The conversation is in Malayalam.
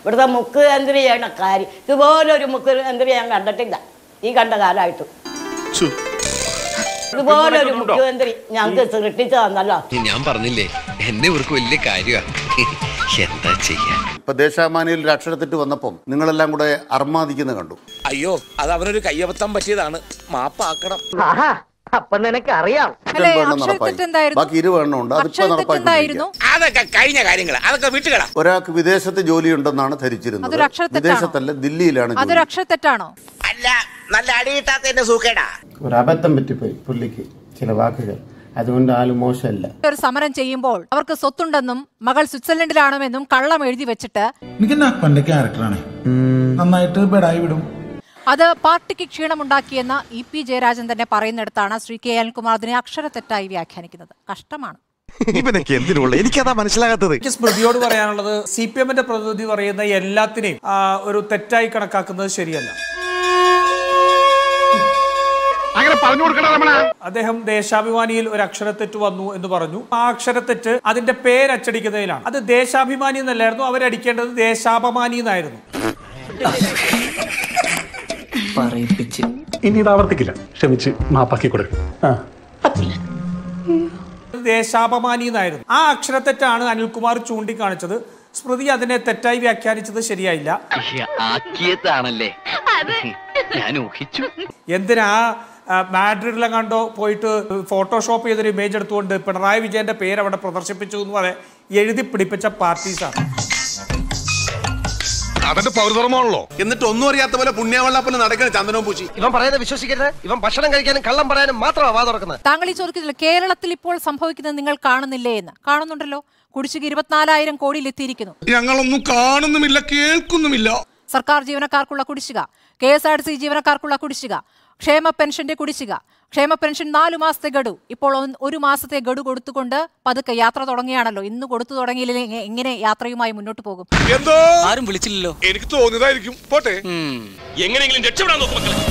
ഇവിടുത്തെ മുഖ്യമന്ത്രി ചെയ്യണ കാര്യം ഇതുപോലൊരു മുഖ്യമന്ത്രി ഞാൻ കണ്ടിട്ടില്ല ഈ കണ്ട കാലമായിട്ട് ഇതുപോലൊരു മുഖ്യമന്ത്രി ഞങ്ങൾക്ക് സൃഷ്ടിച്ചു തന്നല്ലോ ഞാൻ പറഞ്ഞില്ലേ എന്നെ ഇവർക്ക് വലിയ കാര്യമാണ് എന്താ ചെയ്യാ ഇപ്പൊ ദേശാമാനിയിൽ ഒരു അക്ഷരത്തെറ്റ് വന്നപ്പം നിങ്ങളെല്ലാം കൂടെ അർമാദിക്കുന്ന കണ്ടു അയ്യോ അത് അവനൊരു കയ്യബദ്ധം പറ്റിയതാണ് മാപ്പാക്കണം അപ്പൊ നിനക്ക് അറിയാം അല്ലേ, വേണം അക്ഷരത്തെറ്റ് നടപ്പായി എന്തായിരുന്നു? ബാക്കി ഇരുവെണ്ണം ഉണ്ട് അതിപ്പോ അക്ഷരത്തെറ്റ് എന്തായിരുന്നു അതൊക്കെ കഴിഞ്ഞ കാര്യങ്ങൾ അതൊക്കെ വിട്ടുകളാ ഒരാൾക്ക് വിദേശത്ത് ജോലിയുണ്ടെന്നാണ് ധരിച്ചിരുന്നത് അതൊരു അക്ഷരത്തെറ്റാണോ? വിദേശത്തല്ല ദില്ലിയിലാണ് അതൊരു ജോലി അക്ഷരത്തെറ്റാണോ അല്ല നല്ല അടിയിട്ടാത്തതിന്റെ സൂക്കേടാ ഒരു അബദ്ധം പറ്റിപ്പോയി പുള്ളിക്ക് ചില വാക്കുകൾ അതുകൊണ്ട് ആള് മോശമല്ല ഒരു സമരം ചെയ്യുമ്പോൾ അവർക്ക് സ്വത്തുണ്ടെന്നും മകൾ സ്വിറ്റ്സർലൻഡിലാണെന്നും കള്ളം എഴുതി വെച്ചിട്ട് എനിക്ക് നപ്പന്റെ ക്യാരക്ടറാണ് നന്നായിട്ട് ബെടായി വിടും അത് പാർട്ടിക്ക് ക്ഷീണമുണ്ടാക്കിയെന്ന് ഇ പി ജയരാജൻ തന്നെ പറയുന്നിടത്താണ് ശ്രീ കെ അനിൽകുമാർ അതിനെ അക്ഷരത്തെറ്റായി വ്യാഖ്യാനിക്കുന്നത് കഷ്ടമാണ് ഇവനൊക്കെ എന്തിനുള്ള എനിക്കതാ മനസ്സിലാകാത്തത് എനിക്ക് സ്മൃതിയോട് പറയാനുള്ളത് സി പി എമ്മിന്റെ പ്രതിനിധി പറയുന്ന എല്ലാത്തിനെയും ആ, ഒരു തെറ്റായി കണക്കാക്കുന്നത് ശരിയല്ല അങ്ങനെ പറഞ്ഞു കൊടുക്കണ രമണ അദ്ദേഹം ദേശാഭിമാനിയിൽ ഒരു അക്ഷരത്തെറ്റ് വന്നു എന്ന് പറഞ്ഞു ആ അക്ഷരത്തെറ്റ് അതിന്റെ പേരച്ചടിക്കുന്നതിലാണ് അത് ദേശാഭിമാനി എന്നല്ലായിരുന്നു അവരടിക്കേണ്ടത് ദേശാപമാനി എന്നായിരുന്നു ഇനി ഇത് ആവർത്തിക്കില്ല ക്ഷമിച്ച് മാപ്പാക്കി കൊടുക്കും ദേശാപമാനി എന്നായിരുന്നു ആ അക്ഷരത്തെറ്റാണ് അനിൽകുമാർ ചൂണ്ടിക്കാണിച്ചത് സ്മൃതി അതിനെ തെറ്റായി വ്യാഖ്യാനിച്ചത് ശരിയായില്ല ആക്കിയതാണല്ലേ ഞാൻ ഊഹിച്ചു എന്തിനാ ആ, മാഡ്രിഡിലെ കണ്ടോ പോയിട്ട് ഫോട്ടോഷോപ്പ് ചെയ്തൊരു ഇമേജ് എടുത്തുകൊണ്ട് പിണറായി വിജയന്റെ പേര് അവിടെ പ്രദർശിപ്പിച്ചു എന്ന് പറയാൻ എഴുതി പിടിപ്പിച്ച പാർട്ടീസാണ് അതെന്റെ പൗരധർമ്മമാണല്ലോ എന്നിട്ട് ഒന്നും അറിയാത്ത പോലെ പുണ്യാവള്ളപ്പന് നടക്കണ ചന്ദനവും പൂച്ചി ഇവൻ പറയുന്നത് വിശ്വസിക്കരുത് ഇവൻ ഭക്ഷണം കഴിക്കാനും കള്ളം പറയാനും മാത്രമാണ് വാ തുറക്കുന്നത് താങ്കൾ ഈ ചോദിക്കുന്നില്ല കേരളത്തിൽ ഇപ്പോൾ സംഭവിക്കുന്നത് നിങ്ങൾ കാണുന്നില്ലേ എന്ന് കാണുന്നുണ്ടല്ലോ കുടിശ്ശിക ഇരുപത്തിനാലായിരം കോടിയിൽ എത്തിയിരിക്കുന്നു ഞങ്ങളൊന്നും കാണുന്നുമില്ല കേൾക്കുന്നുമില്ല സർക്കാർ ജീവനക്കാർക്കുള്ള കുടിശ്ശിക K S R T C ജീവനക്കാർക്കുള്ള കുടിശ്ശിക ക്ഷേമ പെൻഷന്റെ കുടിശ്ശിക ക്ഷേമ പെൻഷൻ നാലു മാസത്തെ ഗഡു ഇപ്പോൾ ഒന്ന് ഒരു മാസത്തെ ഗഡു കൊടുത്തുകൊണ്ട് പതുക്കെ യാത്ര തുടങ്ങിയാണല്ലോ ഇന്ന് കൊടുത്തു തുടങ്ങിയില്ലെങ്കിൽ എങ്ങനെ യാത്രയുമായി മുന്നോട്ട് പോകും എന്തോ ആരും വിളിച്ചില്ലല്ലോ എനിക്ക് തോന്നിയതായിരിക്കും പോട്ടെ എങ്ങനെയെങ്കിലും രക്ഷപ്പെടാൻ നോക്കും മക്കളെ